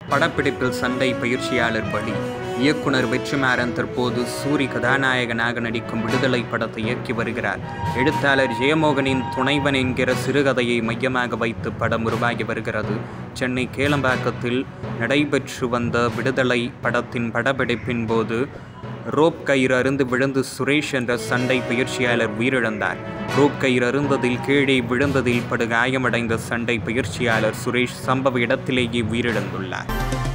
படப்பிடிப்பில் சண்டை பயிற்சியாளர் பலி இயக்குனர் வெற்றிமாறன் தற்போது சூரி கதாநாயகனாக நடிக்கும் விடுதலை படத்தை இயக்கி வருகிறார் எழுத்தாளர் ஜெயமோகனின் துணைவன் என்கிற சிறுகதையை மையமாக வைத்து படம் உருவாகி வருகிறது சென்னை கேளம்பாக்கத்தில் நடைபெற்று வந்த விடுதலை படத்தின் படப்பிடிப்பின் போது ரோப் கயிறு அருந்து விழுந்து சுரேஷ் என்ற சண்டை பயிற்சியாளர் உயிரிழந்தார் ரோப் கயிறு அருந்ததில் கீழே விழுந்ததில் படுகாயமடைந்த சண்டை பயிற்சியாளர் சுரேஷ் சம்பவ இடத்திலேயே உயிரிழந்துள்ளார்